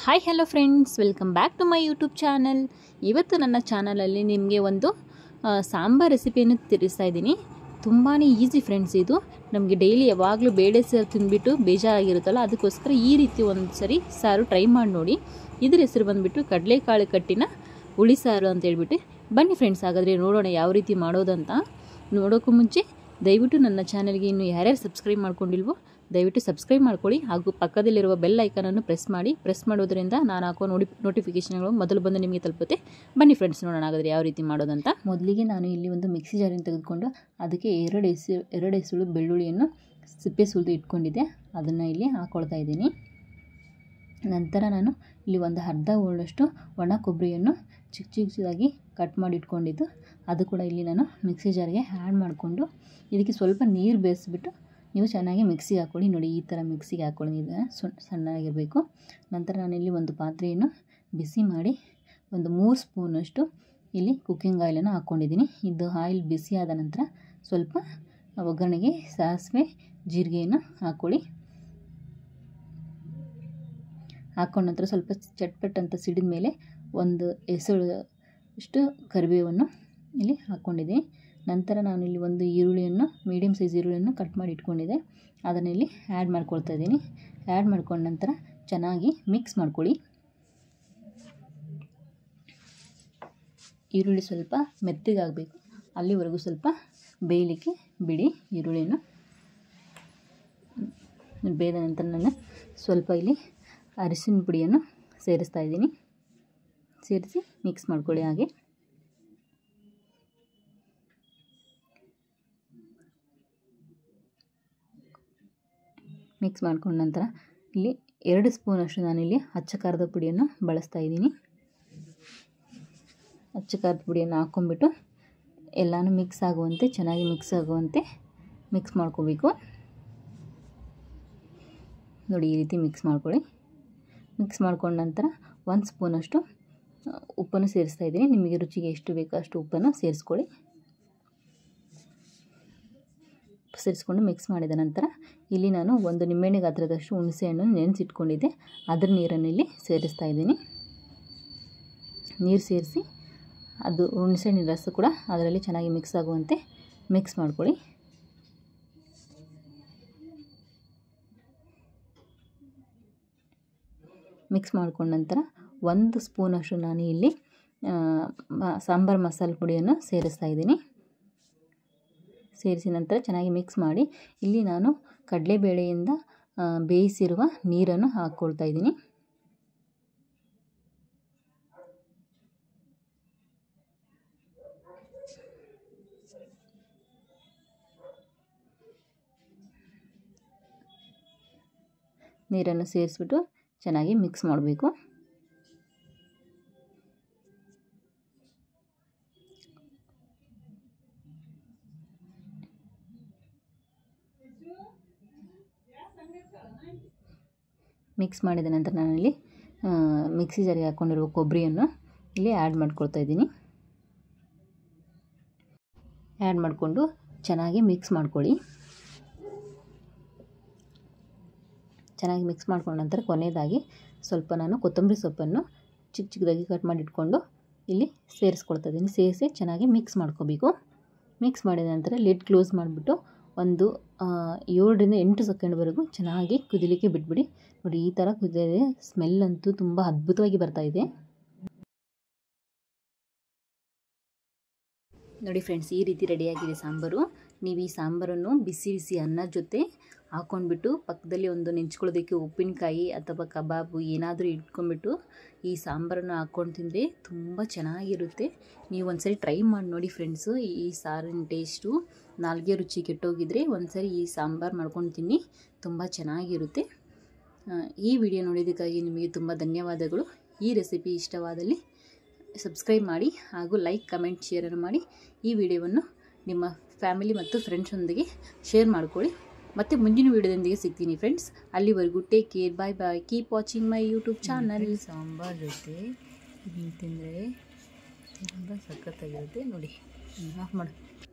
hi hello friends welcome back to my YouTube channel ಇವತ್ತು ನನ್ನ ಚಾನಲಲ್ಲಿ ನಿಮಗೆ ಒಂದು ಆ, ಸಾಂಬಾರ್ ರೆಸಿಪಿಯನ್ನು ತಿಳಿಸ್ತಾ ಇದ್ದೀನಿ ತುಂಬಾ ಈಸಿ ಫ್ರೆಂಡ್ಸ್ ಇದು ನಮಗೆ ಡೈಲಿ ಯಾವಾಗಲೂ ಬೇಳೆ ಸಾರು ತಿಂದ್ಬಿಟ್ಟು ಬೇಜಾರಾಗಿರುತ್ತಲ್ಲ ಅದಕ್ಕೋಸ್ಕರ ಈ ರೀತಿ ಒಂದು ಸರಿ ಸಾರು ಟ್ರೈ ಮಾಡಿ ನೋಡಿ ಇದ್ರ ಹೆಸರು ಬಂದುಬಿಟ್ಟು ಕಡಲೆಕಾಳು ಕಟ್ಟಿನ ಹುಳಿ ಸಾರು ಅಂತ ಹೇಳ್ಬಿಟ್ಟು ಬನ್ನಿ ಫ್ರೆಂಡ್ಸ್ ಹಾಗಾದರೆ ನೋಡೋಣ ಯಾವ ರೀತಿ ಮಾಡೋದಂತ ನೋಡೋಕ್ಕೂ ಮುಂಚೆ ದಯವಿಟ್ಟು ನನ್ನ ಚಾನಲ್ಗೆ ಇನ್ನು ಯಾರ್ಯಾರು ಸಬ್ಸ್ಕ್ರೈಬ್ ಮಾಡ್ಕೊಂಡಿಲ್ವೋ ದಯವಿಟ್ಟು ಸಬ್ಸ್ಕ್ರೈಬ್ ಮಾಡ್ಕೊಳ್ಳಿ ಹಾಗೂ ಪಕ್ಕದಲ್ಲಿರುವ ಬೆಲ್ ಐಕನನ್ನು ಪ್ರೆಸ್ ಮಾಡಿ ಪ್ರೆಸ್ ಮಾಡೋದ್ರಿಂದ ನಾನು ಹಾಕೋ ನೋಡಿ ನೋಟಿಫಿಕೇಷನ್ಗಳು ಮೊದಲು ಬಂದು ನಿಮಗೆ ತಲುಪುತ್ತೆ ಬನ್ನಿ ಫ್ರೆಂಡ್ಸ್ ನೋಡೋಣ ಹಾಗಾದರೆ ಯಾವ ರೀತಿ ಮಾಡೋದಂತ ಮೊದಲಿಗೆ ನಾನು ಇಲ್ಲಿ ಒಂದು ಮಿಕ್ಸಿ ಜಾರನ್ನು ತೆಗೆದುಕೊಂಡು ಅದಕ್ಕೆ ಎರಡು ಎಸು ಎರಡು ಎಸುಳು ಬೆಳ್ಳುಳ್ಳಿಯನ್ನು ಸಿಪ್ಪೆ ಸುಲಿದು ಇಟ್ಕೊಂಡಿದ್ದೆ ಅದನ್ನು ಇಲ್ಲಿ ಹಾಕ್ಕೊಳ್ತಾ ಇದ್ದೀನಿ ನಂತರ ನಾನು ಇಲ್ಲಿ ಒಂದು ಅರ್ಧ ಹೋಳಷ್ಟು ಒಣ ಕೊಬ್ಬರಿಯನ್ನು ಚಿಕ್ಕ ಚಿಕ್ಕದಾಗಿ ಕಟ್ ಮಾಡಿ ಇಟ್ಕೊಂಡಿದ್ದು ಅದು ಕೂಡ ಇಲ್ಲಿ ನಾನು ಮಿಕ್ಸಿ ಜಾರ್ಗೆ ಆ್ಯಡ್ ಮಾಡಿಕೊಂಡು ಇದಕ್ಕೆ ಸ್ವಲ್ಪ ನೀರು ಬೇಯಿಸ್ಬಿಟ್ಟು ನೀವು ಚೆನ್ನಾಗಿ ಮಿಕ್ಸಿಗೆ ಹಾಕ್ಕೊಳ್ಳಿ ನೋಡಿ ಈ ಥರ ಮಿಕ್ಸಿಗೆ ಹಾಕ್ಕೊಳ್ಳಿ ಇದನ್ನು ಸಣ್ಣ ಸಣ್ಣಗಿರಬೇಕು ನಂತರ ನಾನಿಲ್ಲಿ ಒಂದು ಪಾತ್ರೆಯನ್ನು ಬಿಸಿ ಮಾಡಿ ಒಂದು ಮೂರು ಸ್ಪೂನಷ್ಟು ಇಲ್ಲಿ ಕುಕ್ಕಿಂಗ್ ಆಯಿಲನ್ನು ಹಾಕ್ಕೊಂಡಿದ್ದೀನಿ ಇದು ಆಯಿಲ್ ಬಿಸಿ ಆದ ನಂತರ ಸ್ವಲ್ಪ ಒಗ್ಗರಣೆಗೆ ಸಾಸಿವೆ ಜೀರಿಗೆಯನ್ನು ಹಾಕ್ಕೊಳ್ಳಿ ಹಾಕ್ಕೊಂಡ ನಂತರ ಸ್ವಲ್ಪ ಚಟ್ಪಟ್ ಅಂತ ಸಿಡಿದ ಮೇಲೆ ಒಂದು ಎಸಳು ಅಷ್ಟು ಕರಿಬೇವನ್ನು ಇಲ್ಲಿ ಹಾಕ್ಕೊಂಡಿದ್ದೀನಿ ನಂತರ ನಾನು ಇಲ್ಲಿ ಒಂದು ಈರುಳ್ಳಿಯನ್ನು ಮೀಡಿಯಮ್ ಸೈಜ್ ಈರುಳ್ಳಿಯನ್ನು ಕಟ್ ಮಾಡಿ ಇಟ್ಕೊಂಡಿದ್ದೆ ಅದನ್ನು ಇಲ್ಲಿ ಆ್ಯಡ್ ಮಾಡ್ಕೊಳ್ತಾ ಇದ್ದೀನಿ ಆ್ಯಡ್ ಮಾಡ್ಕೊಂಡ ನಂತರ ಚೆನ್ನಾಗಿ ಮಿಕ್ಸ್ ಮಾಡ್ಕೊಳ್ಳಿ ಈರುಳ್ಳಿ ಸ್ವಲ್ಪ ಮೆತ್ತಗಾಗಬೇಕು ಅಲ್ಲಿವರೆಗೂ ಸ್ವಲ್ಪ ಬೇಯಲಿಕ್ಕೆ ಬಿಡಿ ಈರುಳ್ಳಿಯನ್ನು ಬೇಯ್ದ ನಂತರ ನಾನು ಸ್ವಲ್ಪ ಇಲ್ಲಿ ಅರಿಶಿನ ಪುಡಿಯನ್ನು ಸೇರಿಸ್ತಾ ಇದ್ದೀನಿ ಸೇರಿಸಿ ಮಿಕ್ಸ್ ಮಾಡ್ಕೊಳ್ಳಿ ಹಾಗೆ ಮಿಕ್ಸ್ ಮಾಡ್ಕೊಂಡ ನಂತರ ಇಲ್ಲಿ ಎರಡು ಸ್ಪೂನಷ್ಟು ನಾನಿಲ್ಲಿ ಅಚ್ಚ ಖಾರದ ಪುಡಿಯನ್ನು ಬಳಸ್ತಾ ಇದ್ದೀನಿ ಅಚ್ಚ ಖಾರದ ಪುಡಿಯನ್ನು ಹಾಕ್ಕೊಂಬಿಟ್ಟು ಎಲ್ಲನೂ ಮಿಕ್ಸ್ ಆಗುವಂತೆ ಚೆನ್ನಾಗಿ ಮಿಕ್ಸ್ ಆಗುವಂತೆ ಮಿಕ್ಸ್ ಮಾಡ್ಕೋಬೇಕು ನೋಡಿ ಈ ರೀತಿ ಮಿಕ್ಸ್ ಮಾಡ್ಕೊಳ್ಳಿ ಮಿಕ್ಸ್ ಮಾಡ್ಕೊಂಡ ನಂತರ ಒಂದು ಸ್ಪೂನಷ್ಟು ಉಪ್ಪನ್ನು ಸೇರಿಸ್ತಾ ಇದ್ದೀನಿ ನಿಮಗೆ ರುಚಿಗೆ ಎಷ್ಟು ಬೇಕೋ ಅಷ್ಟು ಉಪ್ಪನ್ನು ಸೇರಿಸ್ಕೊಳ್ಳಿ ಸೇರಿಸ್ಕೊಂಡು ಮಿಕ್ಸ್ ಮಾಡಿದ ನಂತರ ಇಲ್ಲಿ ನಾನು ಒಂದು ನಿಂಬೆಹಣ್ಣೆ ಗಾತ್ರದಷ್ಟು ಹುಣಸೆಹಣ್ಣನ್ನು ನೆನೆಸಿಟ್ಕೊಂಡಿದ್ದೆ ಅದ್ರ ನೀರನ್ನು ಇಲ್ಲಿ ಸೇರಿಸ್ತಾ ಇದ್ದೀನಿ ನೀರು ಸೇರಿಸಿ ಅದು ಹುಣಸೆಹಣ್ಣಿನ ರಸ ಕೂಡ ಅದರಲ್ಲಿ ಚೆನ್ನಾಗಿ ಮಿಕ್ಸ್ ಆಗುವಂತೆ ಮಿಕ್ಸ್ ಮಾಡ್ಕೊಳ್ಳಿ ಮಿಕ್ಸ್ ಮಾಡ್ಕೊಂಡ ನಂತರ ಒಂದು ಸ್ಪೂನಷ್ಟು ನಾನು ಇಲ್ಲಿ ಸಾಂಬಾರು ಮಸಾಲೆ ಪುಡಿಯನ್ನು ಸೇರಿಸ್ತಾ ಇದ್ದೀನಿ ಸೇರಿಸಿ ನಂತರ ಚೆನ್ನಾಗಿ ಮಿಕ್ಸ್ ಮಾಡಿ ಇಲ್ಲಿ ನಾನು ಕಡಲೆಬೇಳೆಯಿಂದ ಬೇಯಿಸಿರುವ ನೀರನ್ನು ಹಾಕ್ಕೊಳ್ತಾ ಇದ್ದೀನಿ ನೀರನ್ನು ಸೇರಿಸ್ಬಿಟ್ಟು ಚೆನ್ನಾಗಿ ಮಿಕ್ಸ್ ಮಾಡಬೇಕು ಮಿಕ್ಸ್ ಮಾಡಿದ ನಂತರ ನಾನಿಲ್ಲಿ ಮಿಕ್ಸಿ ಜಾರಿಗೆ ಹಾಕ್ಕೊಂಡಿರುವ ಕೊಬ್ಬರಿಯನ್ನು ಇಲ್ಲಿ ಆ್ಯಡ್ ಮಾಡ್ಕೊಳ್ತಾ ಇದ್ದೀನಿ ಆ್ಯಡ್ ಮಾಡಿಕೊಂಡು ಚೆನ್ನಾಗಿ ಮಿಕ್ಸ್ ಮಾಡ್ಕೊಳ್ಳಿ ಚೆನ್ನಾಗಿ ಮಿಕ್ಸ್ ಮಾಡ್ಕೊಂಡ ನಂತರ ಕೊನೆಯದಾಗಿ ಸ್ವಲ್ಪ ನಾನು ಕೊತ್ತಂಬರಿ ಸೊಪ್ಪನ್ನು ಚಿಕ್ಕ ಚಿಕ್ಕದಾಗಿ ಕಟ್ ಮಾಡಿ ಇಟ್ಕೊಂಡು ಇಲ್ಲಿ ಸೇರಿಸ್ಕೊಳ್ತಾ ಇದ್ದೀನಿ ಸೇರಿಸಿ ಚೆನ್ನಾಗಿ ಮಿಕ್ಸ್ ಮಾಡ್ಕೋಬೇಕು ಮಿಕ್ಸ್ ಮಾಡಿದ ನಂತರ ಲಿಡ್ ಕ್ಲೋಸ್ ಮಾಡಿಬಿಟ್ಟು ಒಂದು ಏಳರಿಂದ ಎಂಟು ಸೆಕೆಂಡ್ವರೆಗೂ ಚೆನ್ನಾಗಿ ಕುದಿಲಿಕ್ಕೆ ಬಿಟ್ಬಿಡಿ ನೋಡಿ ಈ ಥರ ಕುದಿದೆ ಸ್ಮೆಲ್ ಅಂತೂ ತುಂಬ ಅದ್ಭುತವಾಗಿ ಬರ್ತಾ ಇದೆ ನೋಡಿ ಫ್ರೆಂಡ್ಸ್ ಈ ರೀತಿ ರೆಡಿಯಾಗಿದೆ ಸಾಂಬಾರು ನೀವು ಈ ಸಾಂಬಾರನ್ನು ಬಿಸಿ ಬಿಸಿ ಅನ್ನದ ಜೊತೆ ಹಾಕ್ಕೊಂಡ್ಬಿಟ್ಟು ಪಕ್ಕದಲ್ಲಿ ಒಂದು ನೆಂಚ್ಕೊಳ್ಳೋದಕ್ಕೆ ಉಪ್ಪಿನಕಾಯಿ ಅಥವಾ ಕಬಾಬು ಏನಾದರೂ ಇಟ್ಕೊಂಡ್ಬಿಟ್ಟು ಈ ಸಾಂಬಾರನ್ನು ಹಾಕ್ಕೊಂಡು ತಿಂದರೆ ತುಂಬ ಚೆನ್ನಾಗಿರುತ್ತೆ ನೀವು ಒಂದ್ಸರಿ ಟ್ರೈ ಮಾಡಿ ನೋಡಿ ಫ್ರೆಂಡ್ಸು ಈ ಸಾರಿನ ಟೇಸ್ಟು ನಾಲ್ಗೆ ರುಚಿ ಕೆಟ್ಟೋಗಿದ್ರೆ ಒಂದ್ಸರಿ ಈ ಸಾಂಬಾರು ಮಾಡ್ಕೊಂಡು ತಿನ್ನಿ ತುಂಬ ಚೆನ್ನಾಗಿರುತ್ತೆ ಈ ವಿಡಿಯೋ ನೋಡಿದ್ದಕ್ಕಾಗಿ ನಿಮಗೆ ತುಂಬ ಧನ್ಯವಾದಗಳು ಈ ರೆಸಿಪಿ ಇಷ್ಟವಾದಲ್ಲಿ ಸಬ್ಸ್ಕ್ರೈಬ್ ಮಾಡಿ ಹಾಗೂ ಲೈಕ್ ಕಮೆಂಟ್ ಶೇರನ್ನು ಮಾಡಿ ಈ ವಿಡಿಯೋವನ್ನು ನಿಮ್ಮ ಫ್ಯಾಮಿಲಿ ಮತ್ತು ಫ್ರೆಂಡ್ಸೊಂದಿಗೆ ಶೇರ್ ಮಾಡ್ಕೊಳ್ಳಿ ಮತ್ತು ಮುಂದಿನ ವಿಡಿಯೋದೊಂದಿಗೆ ಸಿಗ್ತೀನಿ ಫ್ರೆಂಡ್ಸ್ ಅಲ್ಲಿವರೆಗೂ take care bye bye keep watching my YouTube channel sambar ಜೊತೆ ಇದನ್ನು ತಿಂದರೆ ತುಂಬ ಸಖತ್ತಾಗಿರುತ್ತೆ ನೋಡಿ ಆಫ್ ಮಾಡು